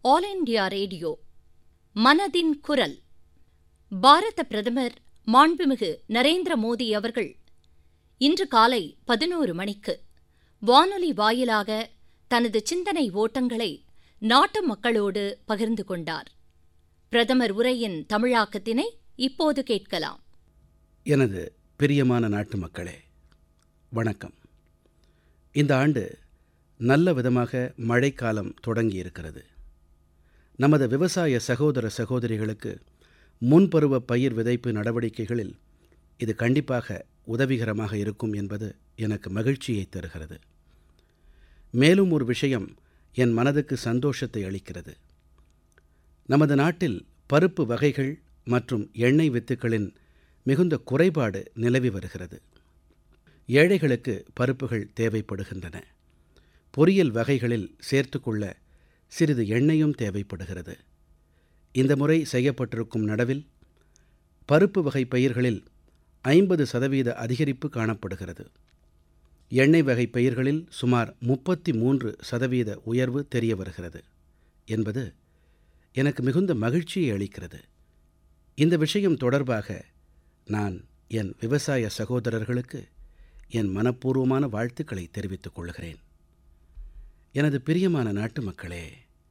all India radio மனதின் குரல் பாரத பிரதமர் மாண்புமிகு நரேந்திர மோடி அவர்கள் இன்று காலை பதினோரு மணிக்கு வானொலி வாயிலாக தனது சிந்தனை ஓட்டங்களை நாட்டு மக்களோடு பகிர்ந்து கொண்டார் பிரதமர் உரையின் தமிழாக்கத்தினை இப்போது கேட்கலாம் எனது பிரியமான நாட்டு மக்களே வணக்கம் இந்த ஆண்டு நல்ல விதமாக மழைக்காலம் தொடங்கியிருக்கிறது நமது விவசாய சகோதர சகோதரிகளுக்கு முன்பருவ பயிர் விதைப்பு நடவடிக்கைகளில் இது கண்டிப்பாக உதவிகரமாக இருக்கும் என்பது எனக்கு மகிழ்ச்சியை தருகிறது மேலும் ஒரு விஷயம் என் மனதுக்கு சந்தோஷத்தை அளிக்கிறது நமது நாட்டில் பருப்பு வகைகள் மற்றும் எண்ணெய் வித்துக்களின் மிகுந்த குறைபாடு நிலவி வருகிறது ஏழைகளுக்கு பருப்புகள் தேவைப்படுகின்றன பொரியல் வகைகளில் சேர்த்துக்கொள்ள சிறிது எண்ணெயும் தேவைப்படுகிறது இந்த முறை செய்யப்பட்டிருக்கும் நடவில் பருப்பு வகை பயிர்களில் ஐம்பது சதவீத அதிகரிப்பு காணப்படுகிறது எண்ணெய் வகை பயிர்களில் சுமார் முப்பத்தி மூன்று சதவீத உயர்வு தெரிய வருகிறது என்பது எனக்கு மிகுந்த மகிழ்ச்சியை அளிக்கிறது இந்த விஷயம் தொடர்பாக நான் என் விவசாய சகோதரர்களுக்கு என் மனப்பூர்வமான வாழ்த்துக்களை தெரிவித்துக் கொள்கிறேன் எனது பிரியமான நாட்டு மக்களே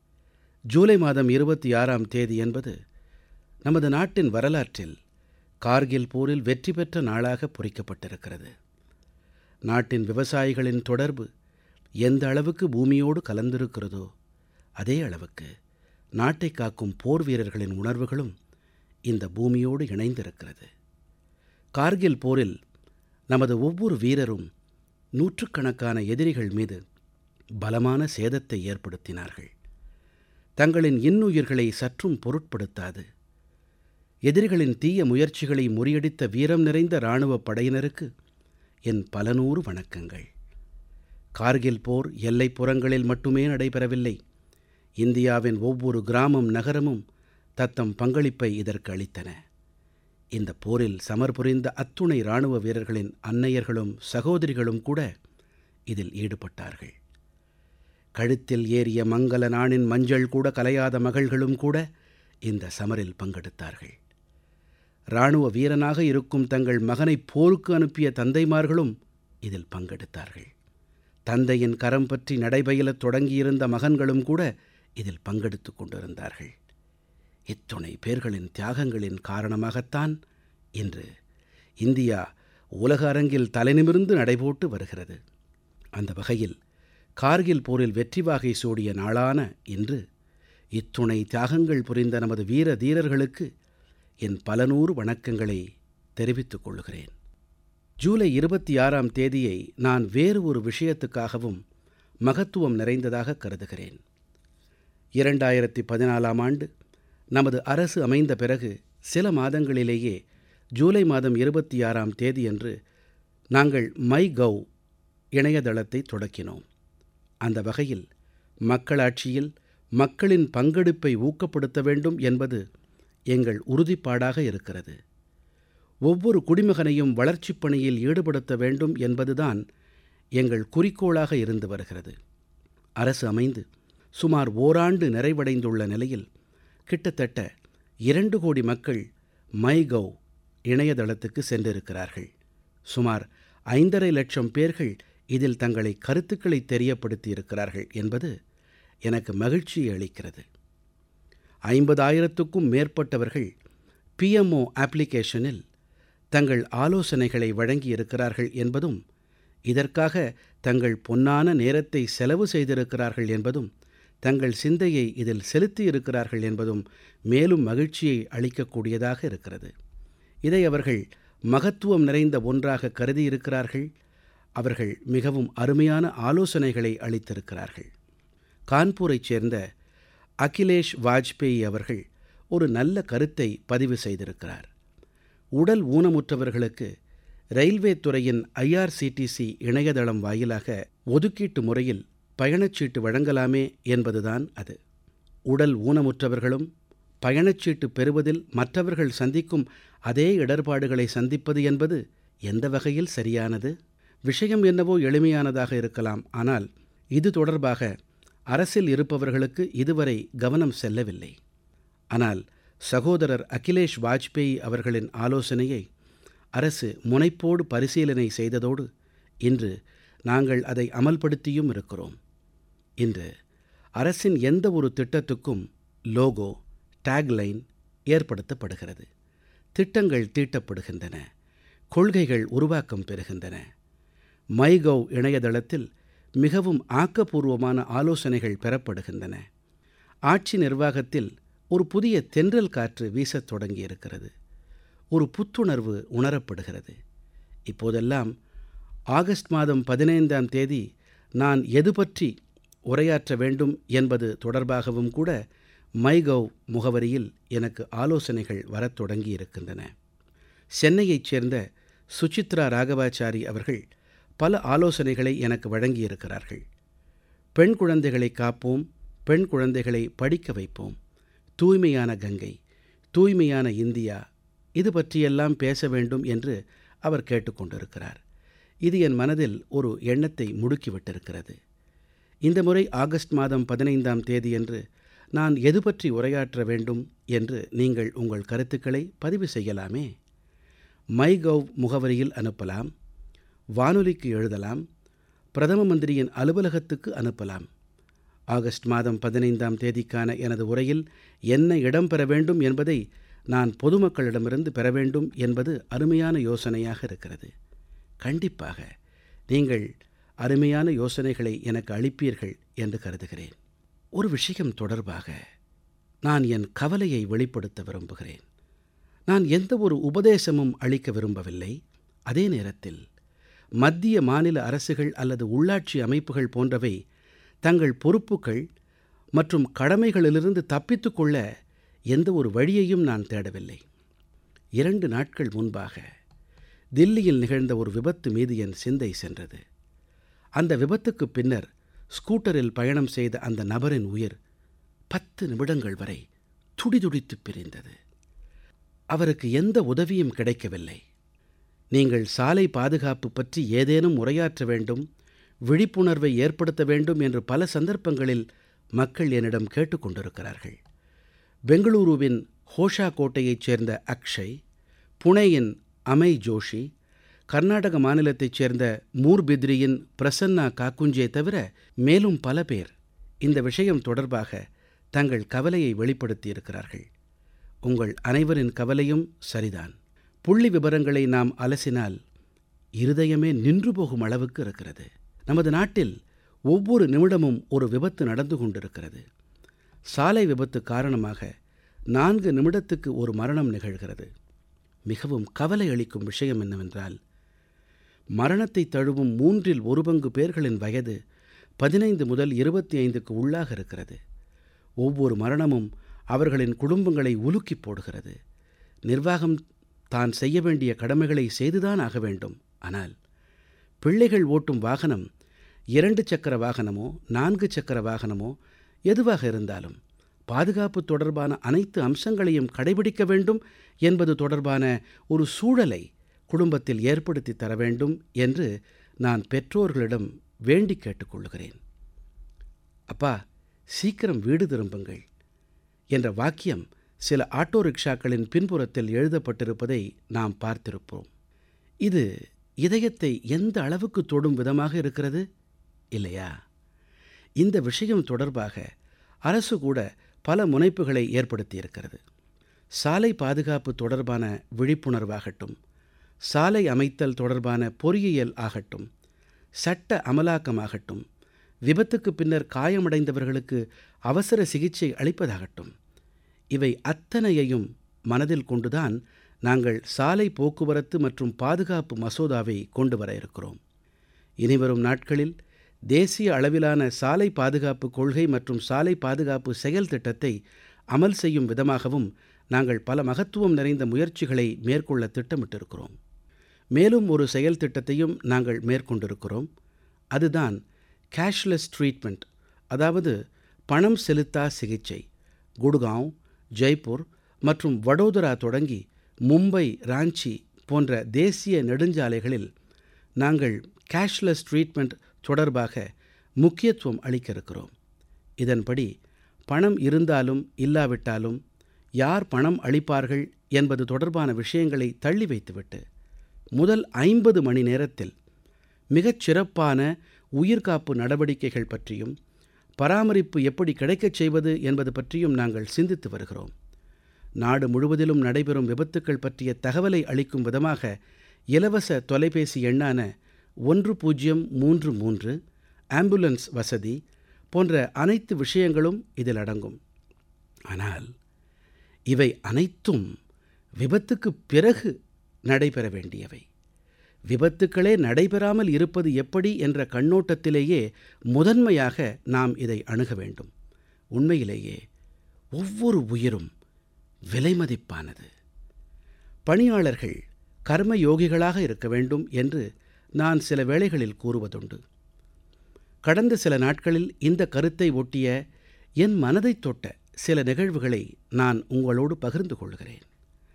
ஜூலை மாதம் இருபத்தி ஆறாம் தேதி என்பது நமது நாட்டின் வரலாற்றில் கார்கில் போரில் வெற்றி பெற்ற நாளாக பொறிக்கப்பட்டிருக்கிறது நாட்டின் விவசாயிகளின் தொடர்பு எந்த அளவுக்கு பூமியோடு கலந்திருக்கிறதோ அதே அளவுக்கு நாட்டை காக்கும் போர் வீரர்களின் உணர்வுகளும் இந்த பூமியோடு இணைந்திருக்கிறது கார்கில் போரில் நமது ஒவ்வொரு வீரரும் நூற்றுக்கணக்கான எதிரிகள் மீது பலமான சேதத்தை ஏற்படுத்தினார்கள் தங்களின் இன்னுயிர்களை சற்றும் பொருட்படுத்தாது எதிரிகளின் தீய முயற்சிகளை முறியடித்த வீரம் நிறைந்த இராணுவப் படையினருக்கு என் பல நூறு வணக்கங்கள் கார்கில் போர் எல்லைப்புறங்களில் மட்டுமே நடைபெறவில்லை இந்தியாவின் ஒவ்வொரு கிராமம் நகரமும் தத்தம் பங்களிப்பை இதற்கு அளித்தன இந்த போரில் சமர் புரிந்த அத்துணை இராணுவ வீரர்களின் அன்னையர்களும் சகோதரிகளும் கூட இதில் ஈடுபட்டார்கள் கழுத்தில் ஏறிய மங்கல நாணின் மஞ்சள் கூட கலையாத மகள்களும் கூட இந்த சமரில் பங்கெடுத்தார்கள் இராணுவ வீரனாக இருக்கும் தங்கள் மகனை போருக்கு அனுப்பிய தந்தைமார்களும் இதில் பங்கெடுத்தார்கள் தந்தையின் கரம் பற்றி நடைபயிலத் தொடங்கியிருந்த மகன்களும் கூட இதில் பங்கெடுத்துக் கொண்டிருந்தார்கள் இத்துணை பேர்களின் தியாகங்களின் காரணமாகத்தான் இன்று இந்தியா உலக அரங்கில் தலைநிமிர்ந்து நடைபோட்டு வருகிறது அந்த வகையில் கார்கில் போரில் வெற்றி வாகை சூடிய நாளான இன்று இத்துணை தியாகங்கள் புரிந்த நமது வீர தீரர்களுக்கு என் பல நூறு வணக்கங்களை தெரிவித்துக் கொள்கிறேன் ஜூலை இருபத்தி ஆறாம் தேதியை நான் வேறு ஒரு விஷயத்துக்காகவும் மகத்துவம் நிறைந்ததாக கருதுகிறேன் இரண்டாயிரத்தி பதினாலாம் ஆண்டு நமது அரசு அமைந்த பிறகு சில மாதங்களிலேயே ஜூலை மாதம் இருபத்தி ஆறாம் தேதியன்று நாங்கள் மை கவ் இணையதளத்தை தொடக்கினோம் அந்த வகையில் மக்களாட்சியில் மக்களின் பங்கெடுப்பை ஊக்கப்படுத்த வேண்டும் என்பது எங்கள் உறுதிப்பாடாக இருக்கிறது ஒவ்வொரு குடிமகனையும் வளர்ச்சிப் பணியில் ஈடுபடுத்த வேண்டும் என்பதுதான் எங்கள் குறிக்கோளாக இருந்து வருகிறது அரசு அமைந்து சுமார் ஓராண்டு நிறைவடைந்துள்ள நிலையில் கிட்டத்தட்ட இரண்டு கோடி மக்கள் மை கவ் இணையதளத்துக்கு சென்றிருக்கிறார்கள் சுமார் ஐந்தரை லட்சம் பேர்கள் இதில் தங்களை கருத்துக்களை தெரியப்படுத்தி இருக்கிறார்கள் என்பது எனக்கு மகிழ்ச்சியை அளிக்கிறது ஐம்பதாயிரத்துக்கும் மேற்பட்டவர்கள் பிஎம்ஓ அப்ளிகேஷனில் தங்கள் ஆலோசனைகளை வழங்கி இருக்கிறார்கள் என்பதும் இதற்காக தங்கள் பொன்னான நேரத்தை செலவு செய்திருக்கிறார்கள் என்பதும் தங்கள் சிந்தையை இதில் செலுத்தி இருக்கிறார்கள் என்பதும் மேலும் மகிழ்ச்சியை அளிக்கக்கூடியதாக இருக்கிறது இதை அவர்கள் மகத்துவம் நிறைந்த ஒன்றாக கருதியிருக்கிறார்கள் அவர்கள் மிகவும் அருமையான ஆலோசனைகளை அளித்திருக்கிறார்கள் கான்பூரைச் சேர்ந்த அகிலேஷ் வாஜ்பேயி அவர்கள் ஒரு நல்ல கருத்தை பதிவு செய்திருக்கிறார் உடல் ஊனமுற்றவர்களுக்கு ரயில்வே துறையின் ஐஆர்சிடிசி இணையதளம் வாயிலாக ஒதுக்கீட்டு முறையில் பயணச்சீட்டு வழங்கலாமே என்பதுதான் அது உடல் ஊனமுற்றவர்களும் பயணச்சீட்டு பெறுவதில் மற்றவர்கள் சந்திக்கும் அதே இடர்பாடுகளை சந்திப்பது என்பது எந்த வகையில் சரியானது விஷயம் என்னவோ எளிமையானதாக இருக்கலாம் ஆனால் இது தொடர்பாக அரசில் இருப்பவர்களுக்கு இதுவரை கவனம் செல்லவில்லை ஆனால் சகோதரர் அகிலேஷ் வாஜ்பேயி அவர்களின் ஆலோசனையை அரசு முனைப்போடு பரிசீலனை செய்ததோடு இன்று நாங்கள் அதை அமல்படுத்தியும் இருக்கிறோம் இன்று அரசின் எந்த ஒரு திட்டத்துக்கும் லோகோ டேக்லைன் ஏற்படுத்தப்படுகிறது திட்டங்கள் தீட்டப்படுகின்றன கொள்கைகள் உருவாக்கம் பெறுகின்றன மைகவ் இணையதளத்தில் மிகவும் ஆக்கப்பூர்வமான ஆலோசனைகள் பெறப்படுகின்றன ஆட்சி நிர்வாகத்தில் ஒரு புதிய தென்றல் காற்று வீசத் தொடங்கியிருக்கிறது ஒரு புத்துணர்வு உணரப்படுகிறது இப்போதெல்லாம் ஆகஸ்ட் மாதம் பதினைந்தாம் தேதி நான் எது பற்றி உரையாற்ற வேண்டும் என்பது தொடர்பாகவும் கூட மைகவ் முகவரியில் எனக்கு ஆலோசனைகள் வரத் தொடங்கியிருக்கின்றன சென்னையைச் சேர்ந்த சுசித்ரா ராகவாச்சாரி அவர்கள் பல ஆலோசனைகளை எனக்கு வழங்கியிருக்கிறார்கள் பெண் குழந்தைகளை காப்போம் பெண் குழந்தைகளை படிக்க வைப்போம் தூய்மையான கங்கை தூய்மையான இந்தியா இது பற்றியெல்லாம் பேச வேண்டும் என்று அவர் கேட்டுக்கொண்டிருக்கிறார் இது என் மனதில் ஒரு எண்ணத்தை முடுக்கிவிட்டிருக்கிறது இந்த முறை ஆகஸ்ட் மாதம் பதினைந்தாம் தேதியன்று நான் எது பற்றி உரையாற்ற வேண்டும் என்று நீங்கள் உங்கள் கருத்துக்களை பதிவு செய்யலாமே மைகவ் முகவரியில் அனுப்பலாம் வானொலிக்கு எழுதலாம் பிரதம மந்திரியின் அலுவலகத்துக்கு அனுப்பலாம் ஆகஸ்ட் மாதம் பதினைந்தாம் தேதிக்கான எனது உரையில் என்ன இடம்பெற வேண்டும் என்பதை நான் பொதுமக்களிடமிருந்து பெற வேண்டும் என்பது அருமையான யோசனையாக இருக்கிறது கண்டிப்பாக நீங்கள் அருமையான யோசனைகளை எனக்கு அளிப்பீர்கள் என்று கருதுகிறேன் ஒரு விஷயம் தொடர்பாக நான் என் கவலையை வெளிப்படுத்த விரும்புகிறேன் நான் எந்த ஒரு உபதேசமும் அளிக்க விரும்பவில்லை அதே நேரத்தில் மத்திய மாநில அரசுகள் அல்லது உள்ளாட்சி அமைப்புகள் போன்றவை தங்கள் பொறுப்புகள் மற்றும் கடமைகளிலிருந்து தப்பித்துக் கொள்ள எந்த ஒரு வழியையும் நான் தேடவில்லை இரண்டு நாட்கள் முன்பாக தில்லியில் நிகழ்ந்த ஒரு விபத்து மீது என் சிந்தை சென்றது அந்த விபத்துக்கு பின்னர் ஸ்கூட்டரில் பயணம் செய்த அந்த நபரின் உயிர் பத்து நிமிடங்கள் வரை துடிதுடித்து பிரிந்தது அவருக்கு எந்த உதவியும் கிடைக்கவில்லை நீங்கள் சாலை பாதுகாப்பு பற்றி ஏதேனும் உரையாற்ற வேண்டும் விழிப்புணர்வை ஏற்படுத்த வேண்டும் என்று பல சந்தர்ப்பங்களில் மக்கள் என்னிடம் கேட்டுக்கொண்டிருக்கிறார்கள் பெங்களூருவின் ஹோஷா கோட்டையைச் சேர்ந்த அக்ஷய் புனேயின் அமை ஜோஷி கர்நாடக மாநிலத்தைச் சேர்ந்த மூர்பித்ரியின் பிரசன்னா காக்குஞ்சே தவிர மேலும் பல பேர் இந்த விஷயம் தொடர்பாக தங்கள் கவலையை வெளிப்படுத்தியிருக்கிறார்கள் உங்கள் அனைவரின் கவலையும் சரிதான் புள்ளி விவரங்களை நாம் அலசினால் இருதயமே நின்று போகும் அளவுக்கு இருக்கிறது நமது நாட்டில் ஒவ்வொரு நிமிடமும் ஒரு விபத்து நடந்து கொண்டிருக்கிறது சாலை விபத்து காரணமாக நான்கு நிமிடத்துக்கு ஒரு மரணம் நிகழ்கிறது மிகவும் கவலை அளிக்கும் விஷயம் என்னவென்றால் மரணத்தை தழுவும் மூன்றில் ஒரு பங்கு பேர்களின் வயது பதினைந்து முதல் இருபத்தி ஐந்துக்கு உள்ளாக இருக்கிறது ஒவ்வொரு மரணமும் அவர்களின் குடும்பங்களை உலுக்கி போடுகிறது நிர்வாகம் தான் செய்ய வேண்டிய கடமைகளை செய்துதான் ஆக வேண்டும் ஆனால் பிள்ளைகள் ஓட்டும் வாகனம் இரண்டு சக்கர வாகனமோ நான்கு சக்கர வாகனமோ எதுவாக இருந்தாலும் பாதுகாப்பு தொடர்பான அனைத்து அம்சங்களையும் கடைபிடிக்க வேண்டும் என்பது தொடர்பான ஒரு சூழலை குடும்பத்தில் ஏற்படுத்தி தர வேண்டும் என்று நான் பெற்றோர்களிடம் வேண்டி கேட்டுக்கொள்கிறேன் அப்பா சீக்கிரம் வீடு திரும்புங்கள் என்ற வாக்கியம் சில ஆட்டோ ரிக்ஷாக்களின் பின்புறத்தில் எழுதப்பட்டிருப்பதை நாம் பார்த்திருப்போம் இது இதயத்தை எந்த அளவுக்கு தொடும் விதமாக இருக்கிறது இல்லையா இந்த விஷயம் தொடர்பாக அரசு கூட பல முனைப்புகளை ஏற்படுத்தியிருக்கிறது சாலை பாதுகாப்பு தொடர்பான விழிப்புணர்வாகட்டும் சாலை அமைத்தல் தொடர்பான பொறியியல் ஆகட்டும் சட்ட அமலாக்கமாகட்டும் விபத்துக்கு பின்னர் காயமடைந்தவர்களுக்கு அவசர சிகிச்சை அளிப்பதாகட்டும் இவை அத்தனையையும் மனதில் கொண்டுதான் நாங்கள் சாலை போக்குவரத்து மற்றும் பாதுகாப்பு மசோதாவை கொண்டு வர இருக்கிறோம் இனிவரும் நாட்களில் தேசிய அளவிலான சாலை பாதுகாப்பு கொள்கை மற்றும் சாலை பாதுகாப்பு செயல் திட்டத்தை அமல் செய்யும் விதமாகவும் நாங்கள் பல மகத்துவம் நிறைந்த முயற்சிகளை மேற்கொள்ள திட்டமிட்டிருக்கிறோம் மேலும் ஒரு செயல் திட்டத்தையும் நாங்கள் மேற்கொண்டிருக்கிறோம் அதுதான் கேஷ்லெஸ் ட்ரீட்மெண்ட் அதாவது பணம் செலுத்தா சிகிச்சை குட்காঁவ் ஜெய்ப்பூர் மற்றும் வடோதரா தொடங்கி மும்பை ராஞ்சி போன்ற தேசிய நெடுஞ்சாலைகளில் நாங்கள் கேஷ்லெஸ் ட்ரீட்மெண்ட் தொடர்பாக முக்கியத்துவம் அளிக்க இருக்கிறோம் இதன்படி பணம் இருந்தாலும் இல்லாவிட்டாலும் யார் பணம் அளிப்பார்கள் என்பது தொடர்பான விஷயங்களை தள்ளி வைத்துவிட்டு முதல் ஐம்பது மணி நேரத்தில் மிகச் சிறப்பான உயிர்காப்பு நடவடிக்கைகள் பற்றியும் பராமரிப்பு எப்படி கிடைக்கச் செய்வது என்பது பற்றியும் நாங்கள் சிந்தித்து வருகிறோம் நாடு முழுவதிலும் நடைபெறும் விபத்துக்கள் பற்றிய தகவலை அளிக்கும் விதமாக இலவச தொலைபேசி எண்ணான ஒன்று பூஜ்ஜியம் மூன்று மூன்று ஆம்புலன்ஸ் வசதி போன்ற அனைத்து விஷயங்களும் இதில் அடங்கும் ஆனால் இவை அனைத்தும் விபத்துக்குப் பிறகு நடைபெற வேண்டியவை விபத்துக்களே நடைபெறாமல் இருப்பது எப்படி என்ற கண்ணோட்டத்திலேயே முதன்மையாக நாம் இதை அணுக வேண்டும் உண்மையிலேயே ஒவ்வொரு உயிரும் விலைமதிப்பானது பணியாளர்கள் கர்மயோகிகளாக இருக்க வேண்டும் என்று நான் சில வேளைகளில் கூறுவதுண்டு கடந்த சில நாட்களில் இந்த கருத்தை ஒட்டிய என் மனதைத் தொட்ட சில நிகழ்வுகளை நான் உங்களோடு பகிர்ந்து கொள்கிறேன்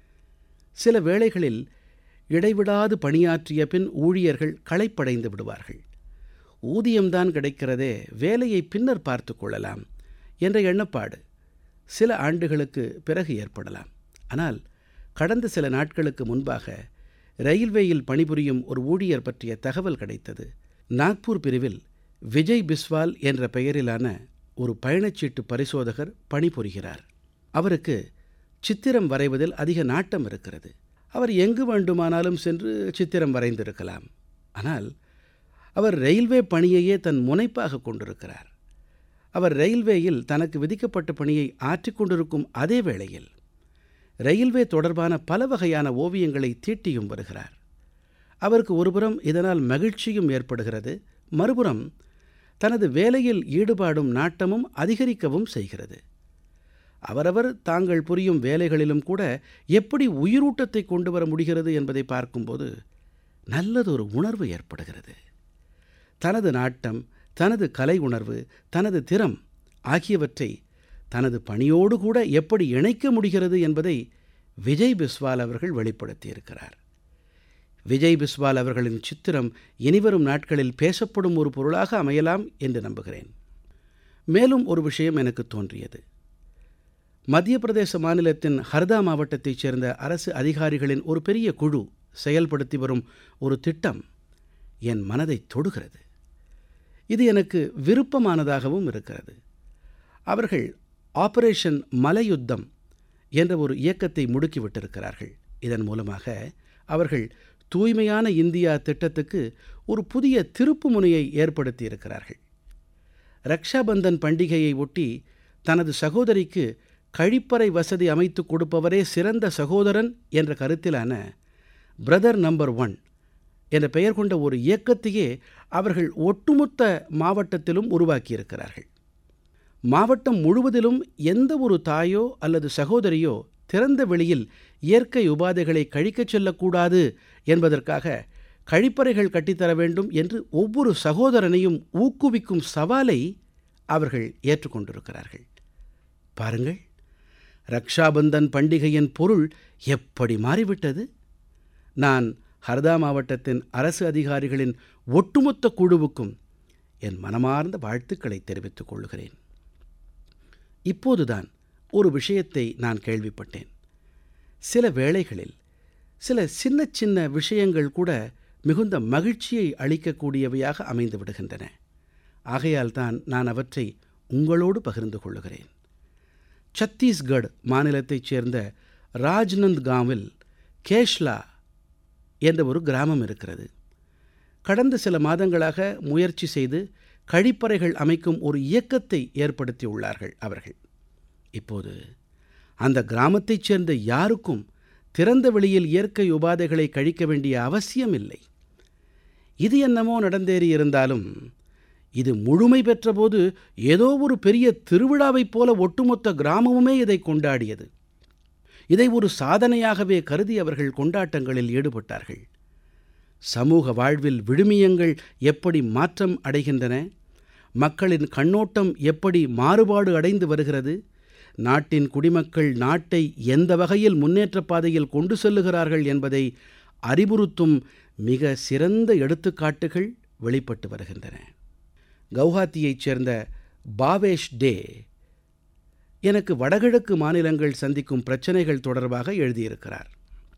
சில வேளைகளில் இடைவிடாது பணியாற்றிய பின் ஊழியர்கள் களைப்படைந்து விடுவார்கள் ஊதியம்தான் கிடைக்கிறதே வேலையை பின்னர் பார்த்து கொள்ளலாம் என்ற எண்ணப்பாடு சில ஆண்டுகளுக்கு பிறகு ஏற்படலாம் ஆனால் கடந்த சில நாட்களுக்கு முன்பாக ரயில்வேயில் பணிபுரியும் ஒரு ஊழியர் பற்றிய தகவல் கிடைத்தது நாக்பூர் பிரிவில் விஜய் பிஸ்வால் என்ற பெயரிலான ஒரு பயணச்சீட்டு பரிசோதகர் பணிபுரிகிறார் அவருக்கு சித்திரம் வரைவதில் அதிக நாட்டம் இருக்கிறது அவர் எங்கு வேண்டுமானாலும் சென்று சித்திரம் வரைந்திருக்கலாம் ஆனால் அவர் ரயில்வே பணியையே தன் முனைப்பாக கொண்டிருக்கிறார் அவர் ரயில்வேயில் தனக்கு விதிக்கப்பட்ட பணியை ஆற்றிக் கொண்டிருக்கும் அதே வேளையில் ரயில்வே தொடர்பான பல வகையான ஓவியங்களை தீட்டியும் வருகிறார் அவருக்கு ஒருபுறம் இதனால் மகிழ்ச்சியும் ஏற்படுகிறது மறுபுறம் தனது வேலையில் ஈடுபாடும் நாட்டமும் அதிகரிக்கவும் செய்கிறது அவரவர் தாங்கள் புரியும் வேலைகளிலும் கூட எப்படி உயிரூட்டத்தை கொண்டு வர முடிகிறது என்பதை பார்க்கும்போது நல்லதொரு உணர்வு ஏற்படுகிறது தனது நாட்டம் தனது கலை உணர்வு தனது திறம் ஆகியவற்றை தனது பணியோடு கூட எப்படி இணைக்க முடிகிறது என்பதை விஜய் பிஸ்வால் அவர்கள் வெளிப்படுத்தியிருக்கிறார் விஜய் பிஸ்வால் அவர்களின் சித்திரம் இனிவரும் நாட்களில் பேசப்படும் ஒரு பொருளாக அமையலாம் என்று நம்புகிறேன் மேலும் ஒரு விஷயம் எனக்கு தோன்றியது மத்திய பிரதேச மாநிலத்தின் ஹர்தா மாவட்டத்தைச் சேர்ந்த அரசு அதிகாரிகளின் ஒரு பெரிய குழு செயல்படுத்தி வரும் ஒரு திட்டம் என் மனதை தொடுகிறது இது எனக்கு விருப்பமானதாகவும் இருக்கிறது அவர்கள் ஆபரேஷன் மலையுத்தம் என்ற ஒரு இயக்கத்தை முடுக்கிவிட்டிருக்கிறார்கள் இதன் மூலமாக அவர்கள் தூய்மையான இந்தியா திட்டத்துக்கு ஒரு புதிய திருப்பு முனையை ஏற்படுத்தி இருக்கிறார்கள் ரக்ஷாபந்தன் பண்டிகையை ஒட்டி தனது சகோதரிக்கு கழிப்பறை வசதி அமைத்து கொடுப்பவரே சிறந்த சகோதரன் என்ற கருத்திலான பிரதர் நம்பர் ஒன் என்ற பெயர் கொண்ட ஒரு இயக்கத்தையே அவர்கள் ஒட்டுமொத்த மாவட்டத்திலும் உருவாக்கியிருக்கிறார்கள் மாவட்டம் முழுவதிலும் எந்த ஒரு தாயோ அல்லது சகோதரியோ திறந்த வெளியில் இயற்கை உபாதைகளை கழிக்கச் செல்லக்கூடாது என்பதற்காக கழிப்பறைகள் கட்டித்தர வேண்டும் என்று ஒவ்வொரு சகோதரனையும் ஊக்குவிக்கும் சவாலை அவர்கள் ஏற்றுக்கொண்டிருக்கிறார்கள் பாருங்கள் ரக்ஷாபந்தன் பண்டிகையின் பொருள் எப்படி மாறிவிட்டது நான் ஹர்தா மாவட்டத்தின் அரசு அதிகாரிகளின் ஒட்டுமொத்த குழுவுக்கும் என் மனமார்ந்த வாழ்த்துக்களை தெரிவித்துக் கொள்கிறேன் இப்போதுதான் ஒரு விஷயத்தை நான் கேள்விப்பட்டேன் சில வேளைகளில் சில சின்ன சின்ன விஷயங்கள் கூட மிகுந்த மகிழ்ச்சியை அளிக்கக்கூடியவையாக அமைந்து விடுகின்றன ஆகையால் தான் நான் அவற்றை உங்களோடு பகிர்ந்து கொள்கிறேன் சத்தீஸ்கட் மாநிலத்தைச் சேர்ந்த ராஜ்நந்த் காவில் கேஷ்லா என்ற ஒரு கிராமம் இருக்கிறது கடந்த சில மாதங்களாக முயற்சி செய்து கழிப்பறைகள் அமைக்கும் ஒரு இயக்கத்தை ஏற்படுத்தியுள்ளார்கள் அவர்கள் இப்போது அந்த கிராமத்தைச் சேர்ந்த யாருக்கும் திறந்த வெளியில் இயற்கை உபாதைகளை கழிக்க வேண்டிய அவசியம் இல்லை இது என்னமோ நடந்தேறி இருந்தாலும் இது முழுமை பெற்றபோது ஏதோ ஒரு பெரிய திருவிழாவைப் போல ஒட்டுமொத்த கிராமமுமே இதை கொண்டாடியது இதை ஒரு சாதனையாகவே கருதி அவர்கள் கொண்டாட்டங்களில் ஈடுபட்டார்கள் சமூக வாழ்வில் விழுமியங்கள் எப்படி மாற்றம் அடைகின்றன மக்களின் கண்ணோட்டம் எப்படி மாறுபாடு அடைந்து வருகிறது நாட்டின் குடிமக்கள் நாட்டை எந்த வகையில் முன்னேற்றப் பாதையில் கொண்டு செல்லுகிறார்கள் என்பதை அறிவுறுத்தும் மிக சிறந்த எடுத்துக்காட்டுகள் வெளிப்பட்டு வருகின்றன கவுஹாத்தியைச் சேர்ந்த பாவேஷ் டே எனக்கு வடகிழக்கு மாநிலங்கள் சந்திக்கும் பிரச்சனைகள் தொடர்பாக எழுதியிருக்கிறார்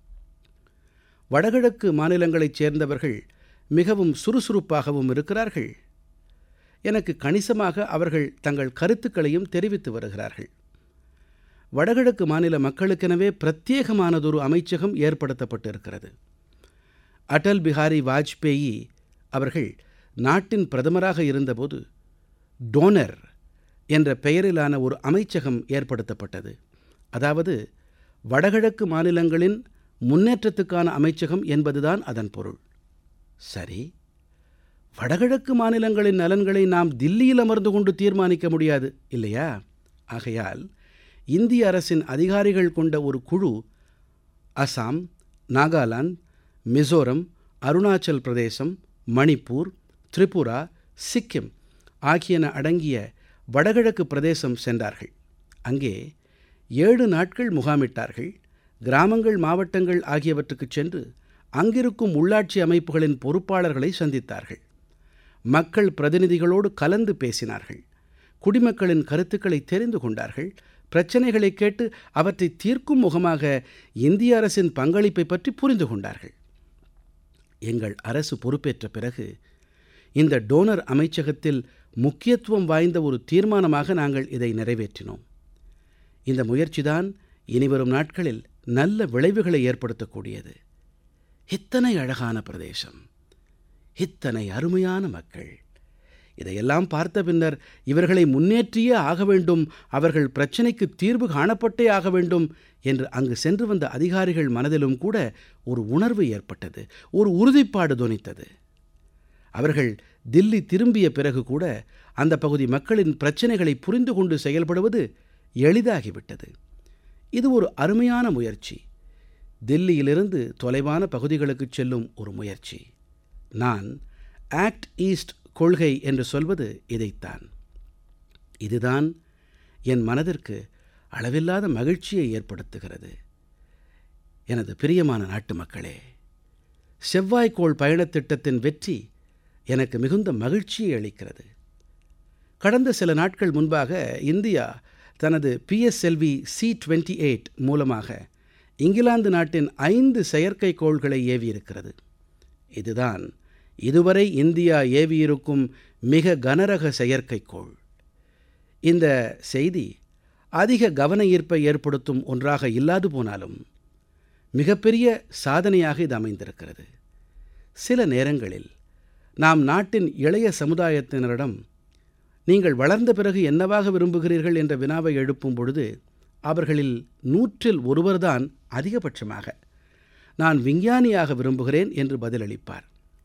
வடகிழக்கு மாநிலங்களைச் சேர்ந்தவர்கள் மிகவும் சுறுசுறுப்பாகவும் இருக்கிறார்கள் எனக்கு கணிசமாக அவர்கள் தங்கள் கருத்துக்களையும் தெரிவித்து வருகிறார்கள் வடகிழக்கு மாநில மக்களுக்கெனவே பிரத்யேகமானதொரு அமைச்சகம் ஏற்படுத்தப்பட்டிருக்கிறது அடல் பிஹாரி வாஜ்பேயி அவர்கள் நாட்டின் பிரதமராக இருந்தபோது டோனர் என்ற பெயரிலான ஒரு அமைச்சகம் ஏற்படுத்தப்பட்டது அதாவது வடகிழக்கு மாநிலங்களின் முன்னேற்றத்துக்கான அமைச்சகம் என்பதுதான் அதன் பொருள் சரி வடகிழக்கு மாநிலங்களின் நலன்களை நாம் தில்லியில் அமர்ந்து கொண்டு தீர்மானிக்க முடியாது இல்லையா ஆகையால் இந்திய அரசின் அதிகாரிகள் கொண்ட ஒரு குழு அசாம் நாகாலாந்து மிசோரம் அருணாச்சல் பிரதேசம் மணிப்பூர் திரிபுரா சிக்கிம் ஆகியன அடங்கிய வடகிழக்கு பிரதேசம் சென்றார்கள் அங்கே ஏழு நாட்கள் முகாமிட்டார்கள் கிராமங்கள் மாவட்டங்கள் ஆகியவற்றுக்குச் சென்று அங்கிருக்கும் உள்ளாட்சி அமைப்புகளின் பொறுப்பாளர்களை சந்தித்தார்கள் மக்கள் பிரதிநிதிகளோடு கலந்து பேசினார்கள் குடிமக்களின் கருத்துக்களை தெரிந்து கொண்டார்கள் பிரச்சனைகளை கேட்டு அவற்றை தீர்க்கும் முகமாக இந்திய அரசின் பங்களிப்பை பற்றி புரிந்து கொண்டார்கள் எங்கள் அரசு பொறுப்பேற்ற பிறகு இந்த டோனர் அமைச்சகத்தில் முக்கியத்துவம் வாய்ந்த ஒரு தீர்மானமாக நாங்கள் இதை நிறைவேற்றினோம் இந்த முயற்சிதான் இனிவரும் நாட்களில் நல்ல விளைவுகளை ஏற்படுத்தக்கூடியது இத்தனை அழகான பிரதேசம் இத்தனை அருமையான மக்கள் இதையெல்லாம் பார்த்த பின்னர் இவர்களை முன்னேற்றியே ஆக வேண்டும் அவர்கள் பிரச்சனைக்கு தீர்வு காணப்பட்டே ஆக வேண்டும் என்று அங்கு சென்று வந்த அதிகாரிகள் மனதிலும் கூட ஒரு உணர்வு ஏற்பட்டது ஒரு உறுதிப்பாடு தொனித்தது அவர்கள் தில்லி திரும்பிய பிறகு கூட அந்த பகுதி மக்களின் பிரச்சனைகளை புரிந்து கொண்டு செயல்படுவது எளிதாகிவிட்டது இது ஒரு அருமையான முயற்சி தில்லியிலிருந்து தொலைவான பகுதிகளுக்கு செல்லும் ஒரு முயற்சி நான் ஆக்ட் ஈஸ்ட் கொள்கை என்று சொல்வது இதைத்தான் இதுதான் என் மனதிற்கு அளவில்லாத மகிழ்ச்சியை ஏற்படுத்துகிறது எனது பிரியமான நாட்டு மக்களே செவ்வாய்க்கோள் பயணத் திட்டத்தின் வெற்றி எனக்கு மிகுந்த மகிழ்ச்சியை அளிக்கிறது கடந்த சில நாட்கள் முன்பாக இந்தியா தனது பிஎஸ்எல்வி சி டுவெண்ட்டி எயிட் மூலமாக இங்கிலாந்து நாட்டின் ஐந்து செயற்கைக்கோள்களை ஏவியிருக்கிறது இதுதான் இதுவரை இந்தியா ஏவியிருக்கும் மிக கனரக செயற்கைக்கோள் இந்த செய்தி அதிக கவன ஈர்ப்பை ஏற்படுத்தும் ஒன்றாக இல்லாது போனாலும் மிகப்பெரிய சாதனையாக இது அமைந்திருக்கிறது சில நேரங்களில் நாம் நாட்டின் இளைய சமுதாயத்தினரிடம் நீங்கள் வளர்ந்த பிறகு என்னவாக விரும்புகிறீர்கள் என்ற வினாவை எழுப்பும் பொழுது அவர்களில் நூற்றில் ஒருவர்தான் அதிகபட்சமாக நான் விஞ்ஞானியாக விரும்புகிறேன் என்று பதிலளிப்பார்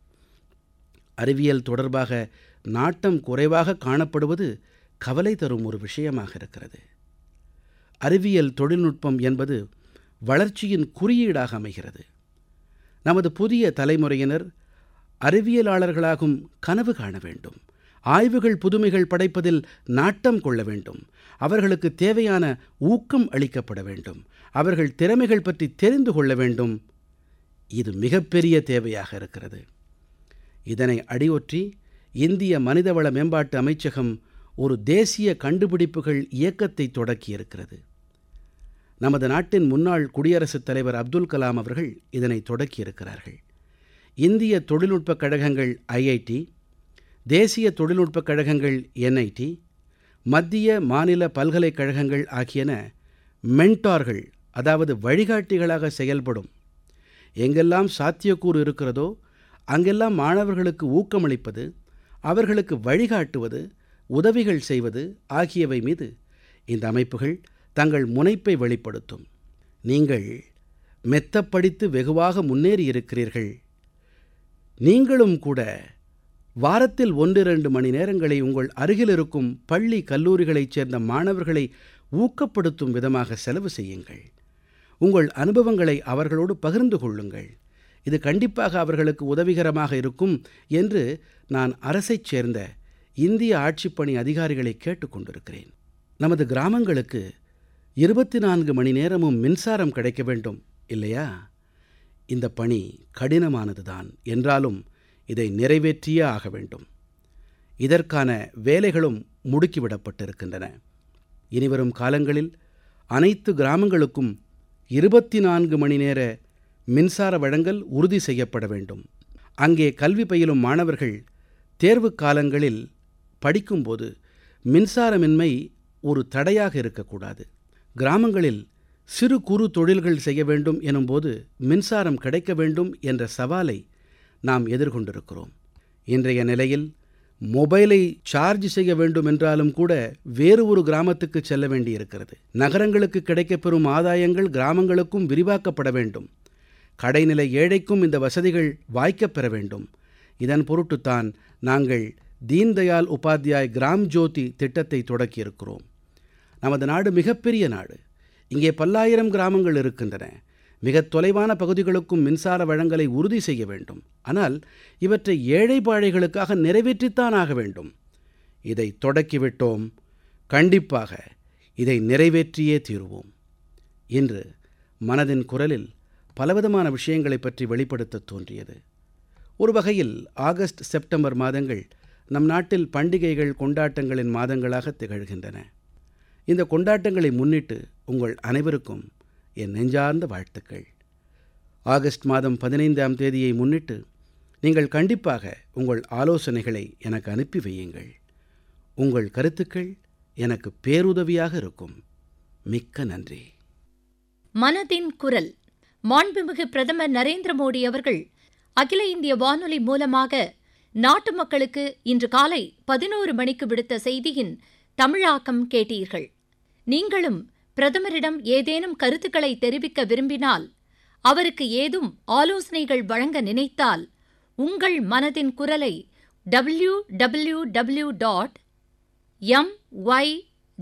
அறிவியல் தொடர்பாக நாட்டம் குறைவாக காணப்படுவது கவலை தரும் ஒரு விஷயமாக இருக்கிறது அறிவியல் தொழில்நுட்பம் என்பது வளர்ச்சியின் குறியீடாக அமைகிறது நமது புதிய தலைமுறையினர் அறிவியலாளர்களாகும் கனவு காண வேண்டும் ஆய்வுகள் புதுமைகள் படைப்பதில் நாட்டம் கொள்ள வேண்டும் அவர்களுக்கு தேவையான ஊக்கம் அளிக்கப்பட வேண்டும் அவர்கள் திறமைகள் பற்றி தெரிந்து கொள்ள வேண்டும் இது மிகப்பெரிய தேவையாக இருக்கிறது இதனை அடியொற்றி இந்திய மனிதவள மேம்பாட்டு அமைச்சகம் ஒரு தேசிய கண்டுபிடிப்புகள் இயக்கத்தை தொடக்கியிருக்கிறது நமது நாட்டின் முன்னாள் குடியரசுத் தலைவர் அப்துல் கலாம் அவர்கள் இதனை தொடக்கியிருக்கிறார்கள் இந்திய தொழில்நுட்பக் கழகங்கள் ஐஐடி தேசிய தொழில்நுட்பக் கழகங்கள் என்ஐடி மத்திய மாநில பல்கலைக்கழகங்கள் ஆகியன மென்டார்கள் அதாவது வழிகாட்டிகளாக செயல்படும் எங்கெல்லாம் சாத்தியக்கூறு இருக்கிறதோ அங்கெல்லாம் மாணவர்களுக்கு ஊக்கமளிப்பது அவர்களுக்கு வழிகாட்டுவது உதவிகள் செய்வது ஆகியவை மீது இந்த அமைப்புகள் தங்கள் முனைப்பை வெளிப்படுத்தும் நீங்கள் மெத்தப் படித்து வெகுவாக முன்னேறி இருக்கிறீர்கள் நீங்களும் கூட வாரத்தில் ஒன்றிரண்டு மணி நேரங்களை உங்கள் அருகில் இருக்கும் பள்ளி கல்லூரிகளைச் சேர்ந்த மாணவர்களை ஊக்கப்படுத்தும் விதமாக செலவு செய்யுங்கள் உங்கள் அனுபவங்களை அவர்களோடு பகிர்ந்து கொள்ளுங்கள் இது கண்டிப்பாக அவர்களுக்கு உதவிகரமாக இருக்கும் என்று நான் அரசைச் சேர்ந்த இந்திய ஆட்சிப்பணி அதிகாரிகளை கேட்டுக்கொண்டிருக்கிறேன் நமது கிராமங்களுக்கு இருபத்தி நான்கு மணி நேரமும் மின்சாரம் கிடைக்க வேண்டும் இல்லையா இந்த பணி கடினமானதுதான் என்றாலும் இதை நிறைவேற்றியே ஆக வேண்டும் இதற்கான வேலைகளும் முடுக்கிவிடப்பட்டிருக்கின்றன இனிவரும் காலங்களில் அனைத்து கிராமங்களுக்கும் இருபத்தி நான்கு மணி நேர மின்சார வழங்கல் உறுதி செய்யப்பட வேண்டும் அங்கே கல்வி பயிலும் மாணவர்கள் தேர்வுக் காலங்களில் படிக்கும்போது மின்சாரமின்மை ஒரு தடையாக இருக்கக்கூடாது கிராமங்களில் சிறு குறு தொழில்கள் செய்ய வேண்டும் எனும்போது மின்சாரம் கிடைக்க வேண்டும் என்ற சவாலை நாம் எதிர்கொண்டிருக்கிறோம் இன்றைய நிலையில் மொபைலை சார்ஜ் செய்ய வேண்டும் என்றாலும் கூட வேறு ஒரு கிராமத்துக்கு செல்ல வேண்டியிருக்கிறது நகரங்களுக்கு கிடைக்கப்பெறும் ஆதாயங்கள் கிராமங்களுக்கும் விரிவாக்கப்பட வேண்டும் கடைநிலை ஏழைக்கும் இந்த வசதிகள் வாய்க்கப் பெற வேண்டும் இதன் பொருட்டுத்தான் நாங்கள் தீன்தயாள் உபாத்யாய் கிராம் ஜோதி திட்டத்தை தொடக்கியிருக்கிறோம் நமது நாடு மிகப்பெரிய நாடு இங்கே பல்லாயிரம் கிராமங்கள் இருக்கின்றன மிகத் தொலைவான பகுதிகளுக்கும் மின்சார வழங்கலை உறுதி செய்ய வேண்டும் ஆனால் இவற்றை ஏழை பாழைகளுக்காக நிறைவேற்றித்தான் ஆக வேண்டும் இதை தொடக்கிவிட்டோம் கண்டிப்பாக இதை நிறைவேற்றியே தீருவோம் இன்று மனதின் குரலில் பலவிதமான விஷயங்களைப் பற்றி வெளிப்படுத்தத் தோன்றியது ஒரு வகையில் ஆகஸ்ட் செப்டம்பர் மாதங்கள் நம் நாட்டில் பண்டிகைகள் கொண்டாட்டங்களின் மாதங்களாக திகழ்கின்றன இந்த கொண்டாட்டங்களை முன்னிட்டு உங்கள் அனைவருக்கும் என் நெஞ்சார்ந்த வாழ்த்துக்கள் ஆகஸ்ட் மாதம் பதினைந்தாம் தேதியை முன்னிட்டு நீங்கள் கண்டிப்பாக உங்கள் ஆலோசனைகளை எனக்கு அனுப்பி வையுங்கள் உங்கள் கருத்துக்கள் எனக்கு பேருதவியாக இருக்கும் மிக்க நன்றி மனதின் குரல் மாண்புமிகு பிரதமர் நரேந்திர மோடி அவர்கள் அகில இந்திய வானொலி மூலமாக நாட்டு மக்களுக்கு இன்று காலை பதினோரு மணிக்கு விடுத்த செய்தியின் தமிழாக்கம் கேட்டீர்கள் நீங்களும் பிரதமரிடம் ஏதேனும் கருத்துக்களை தெரிவிக்க விரும்பினால் அவருக்கு ஏதும் ஆலோசனைகள் வழங்க நினைத்தால் உங்கள் மனதின் குரலை W W W dot M Y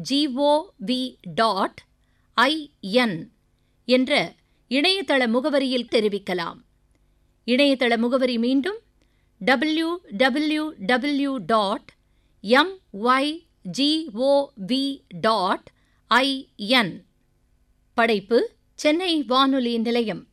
G O V dot I N என்ற இணையதள முகவரியில் தெரிவிக்கலாம் இணையதள முகவரி மீண்டும் W W W dot M Y G O V dot I N படைப்பு சென்னை வானொலி நிலையம்